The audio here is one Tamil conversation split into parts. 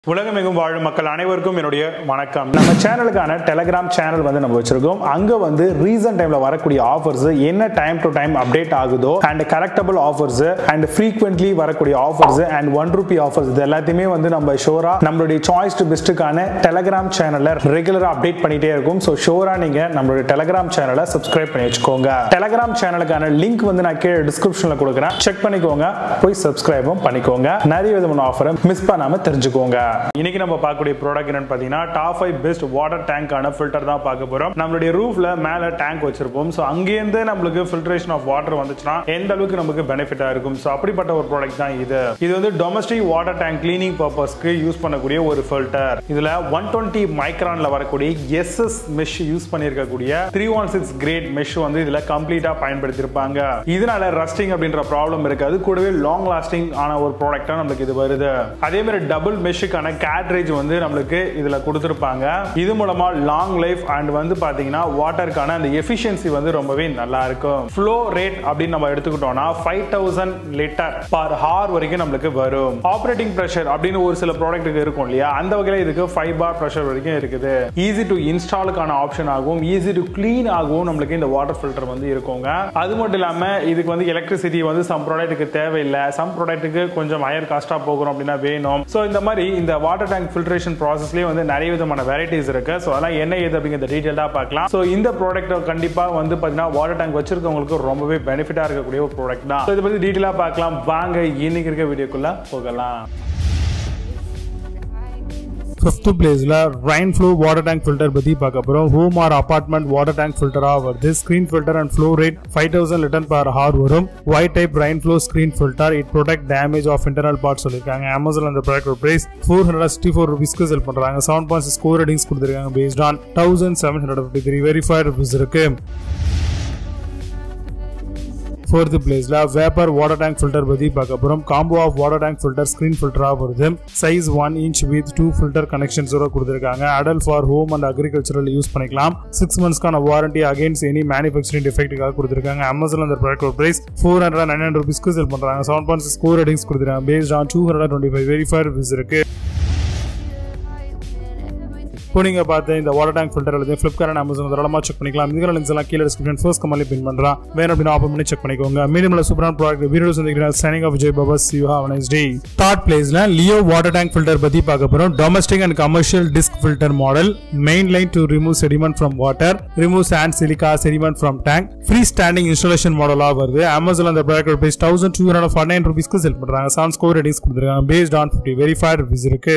உலகமெங்கும் வாழும் மக்கள் அனைவருக்கும் என்னுடைய வணக்கம் நம்ம சேனலுக்கான டெலகிராம் சேனல் வந்து நம்ம வச்சிருக்கோம் அங்க வந்து ரீசன்ட் டைம்ல வரக்கூடிய ஆஃபர்ஸ் என்ன டைம் டு டைம் அப்டேட் ஆகுதோ and correctable offers and frequently வரக்கூடிய offers and one rupee offers இது எல்லாத்தையுமே வந்து நம்ம ஷோரா நம்மளுடைய சாய்ஸ் டு பெஸ்ட்டுக்கான டெலகிராம் சேனல்ல ரெகுலரா அப்டேட் பண்ணிட்டே இருக்கும் ஸோ ஷோரா நீங்க நம்மளுடைய டெலகிராம் சேனலை சப்ஸ்கிரைப் பண்ணி வச்சுக்கோங்க டெலகிராம் சேனலுக்கான லிங்க் வந்து நான் கீழே டிஸ்கிரிப்ஷன்ல கொடுக்குறேன் செக் பண்ணிக்கோங்க போய் சப்ஸ்கிரைபும் பண்ணிக்கோங்க நிறைய விதமான ஆஃபரை மிஸ் பண்ணாம தெரிஞ்சுக்கோங்க இன்னைக்கு நம்ம பார்க்கக்கூடிய ப்ராடக்ட் என்னன்னு பார்த்தீங்கன்னா டாப் ஃபைவ் பெஸ்ட் வாட்டர் டேங்கான ஃபில்டர் தான் பார்க்க போறோம் நம்மளுடைய ரூஃப்ல மேல டேங்க் வச்சிருப்போம் ஸோ அங்கேருந்து நம்மளுக்கு ஃபில்ட்ரேஷன் ஆஃப் வாட்டர் வந்துச்சுன்னா எந்த அளவுக்கு நமக்கு பெனிஃபிட்டா இருக்கும் ஸோ அப்படிப்பட்ட ஒரு ப்ராடக்ட் தான் இது இது வந்து டொமஸ்டிக் வாட்டர் டேங்க் கிளீனிங் பர்பஸ்க்கு யூஸ் பண்ணக்கூடிய ஒரு ஃபில்டர் இதுல ஒன் டுவெண்ட்டி மைக்ரான்ல வரக்கூடிய எஸ்எஸ் மெஷ் யூஸ் பண்ணியிருக்கக்கூடிய three one six grade mesh வந்து இதுல கம்ப்ளீட்டா பயன்படுத்தியிருப்பாங்க இதனால ரஸ்டிங் அப்படின்ற ப்ராப்ளம் இருக்காது கூடவே லாங் லாஸ்டிங் ஆன ஒரு ப்ராடக்டா நம்மளுக்கு இது வருது அதே மாதிரி டபுள் மெஷ்ஷுக்கான கேட்ரேஜ் வந்து நம்மளுக்கு இதுல கொடுத்துருப்பாங்க இது மூலமா லாங் லைஃப் அண்ட் வந்து பாத்தீங்கன்னா வாட்டருக்கான அந்த எஃபிஷியன்சி வந்து ரொம்பவே நல்லா இருக்கும் ஃப்ளோ ரேட் அப்படின்னு நம்ம எடுத்துக்கிட்டோம்னா five thousand litre per hour வரைக்கும் நம்மளுக்கு வரும் ஆப்ரேட்டிங் ப்ரெஷர் அப்படின்னு ஒரு சில ப்ராடக்ட்டுக்கு இருக்கும் இல்லையா அந்த வகையில இதுக்கு ஃபைவ் பார் ப்ரெஷர் வரைக்கும் இருக்குது ஈஸி டு இன்ஸ்டாலுக்கான ஆப்ஷன் ஆகும் ஈஸி டு கிளீன் ஆகும் நம்மளுக்கு இந்த வாட்டர் ஃபில்டர் வந்து இருக்குங்க அது மட்டும் இல்லாம இதுக்கு வந்து எலக்ட்ரிசிட்டி வந்து சம் ப்ராடக்ட்டுக்கு தேவையில்லை சம் ப்ராடக்ட்டுக்கு கொஞ்சம் ஹையர் காஸ்டா போகிறோம் அப்படின்னா வேணும் ஸோ இந்த மாதிரி இந்த வாட்டர் டேங்க் ஃபில்ட்ரேஷன் ப்ராசஸ்லேயே வந்து நிறைய விதமான வெரைட்டிஸ் இருக்கு ஸோ அதெல்லாம் என்ன ஏது அப்படிங்கிறத டீட்டெயிலாக பார்க்கலாம் ஸோ இந்த ப்ராடக்ட் கண்டிப்பாக வந்து பார்த்தீங்கன்னா வாட்டர் டேங்க் வச்சிருக்கவங்களுக்கு ரொம்பவே பெனிஃபிட்டாக இருக்கக்கூடிய ஒரு ப்ராடக்ட் தான் ஸோ இதை பற்றி டீட்டெயிலாக பார்க்கலாம் வாங்க இன்னைக்கு இருக்க வீடியோக்குள்ள போகலாம் ஃபிஃப்த் பிளேஸில் rain flow water tank filter பற்றி பார்க்க போகிறோம் home or apartment water tank ஃபில்டராக வருது screen filter and flow rate five thousand litre per hour வரும் white type rain flow screen filter it protect damage of internal part சொல்லியிருக்காங்க அமேசான் அந்த product price four hundred sixty four ருபீஸ்க்கு செல் பண்ணுறாங்க செவன் பாயிண்ட் ஸ்கோர் ரேட்டிங்ஸ் கொடுத்துருக்காங்க based on thousand seven hundred fifty three verified rupees இருக்கு ஃபோர்த் பிளேஸ்ல வேப்பர் வாட்டர் டேங்க் ஃபில்டர் பத்தி பார்க்க போறோம் combo of water tank filter screen ஃபில்டரா வருது size one inch with two filter கனெக்ஷன்ஸோட கொடுத்துருக்காங்க ideal for home and agricultural use பண்ணிக்கலாம் சிக்ஸ் மந்த்ஸ்க்கான வாரண்டி அகைன்ஸ் எனி மேனுஃபேக்சரிங் டிஃபெக்ட்டுக்காக கொடுத்துருக்காங்க அமேசான் அந்த product price four hundred nine hundred ருபீஸ்க்கு செல் பண்றாங்க seven point six score ratings கொடுத்துருக்காங்க based on two hundred twenty five verified rupees இருக்கு இப்போ நீங்க பார்த்த இந்த வாட்டர் டேங்க் ஃபில்டர் எல்லாத்தையும் ஃபிளிப்கார்ட் அமேசான் தாராளமா செக் பண்ணிக்கலாம் இதுல லிங்க்ஸ் எல்லாம் கீழே டிஸ்கிரிப்ஷன் ஃபர்ஸ்ட் கமெண்ட்ல பின் பண்றேன் வேணும் அப்படின்னா ஆப்பன் பண்ணி செக் பண்ணிக்கோங்க மீடியம்ல சூப்பரான ப்ராடக்ட் வீடியோஸ் வந்து signing off Vijay Baba you have nice day third பிளேஸ்ல லியோ வாட்டர் டேங்க் ஃபில்டர் பத்தி பார்க்க போறோம் domestic and commercial disc filter model main line to remove sediment from water remove sand silica sediment from tank free standing installation மாடலா வருது அமேசான் அந்த product price thousand two hundred forty nine ருபீஸ்க்கு செல் பண்றாங்க செவன் ஸ்கோர் ரேட்டிங்ஸ் கொடுத்துருக்காங்க based on fifty verified rupees இருக்கு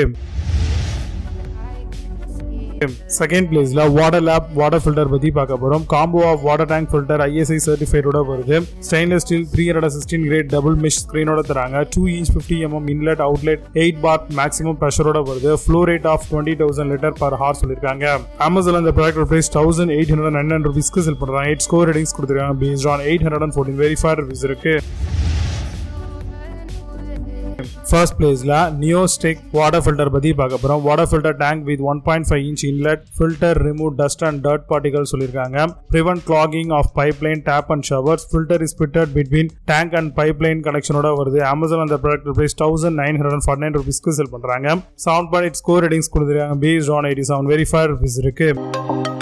செகண்ட் பிளேஸ்ல வாட்டர் லேப் வாட்டர் ஃபில்டர் பத்தி பார்க்க போறோம் combo of water tank filter ISI சர்டிஃபைடோட வருது stainless steel three hundred sixteen grade double mesh ஸ்கிரீனோட தராங்க two inch fifty mm inlet outlet eight bar maximum ப்ரெஷரோட வருது flow rate of twenty thousand litre per hour சொல்லியிருக்காங்க அமேசான் அந்த product price thousand eight hundred nine hundred ருபீஸ்க்கு செல் பண்றாங்க எயிட் ஸ்கோர் ரேட்டிங்ஸ் கொடுத்துருக்காங்க based on eight hundred and fourteen verified rupees இருக்கு ஃபர்ஸ்ட் பிளேஸ்ல நியோ ஸ்டிக் வாட்டர் ஃபில்டர் பத்தி பார்க்க போறோம் water filter tank with one point five inch inlet filter remove dust and dirt particle சொல்லியிருக்காங்க prevent clogging of pipe line tap and showers filter is fitted between tank and pipe line கனெக்ஷனோட வருது அமேசான் அந்த product price thousand nine hundred forty nine ருபீஸ்க்கு செல் பண்றாங்க செவன் பாயிண்ட் ஸ்கோர் ரேட்டிங்ஸ் கொடுத்துருக்காங்க based on eighty seven verified rupees இருக்கு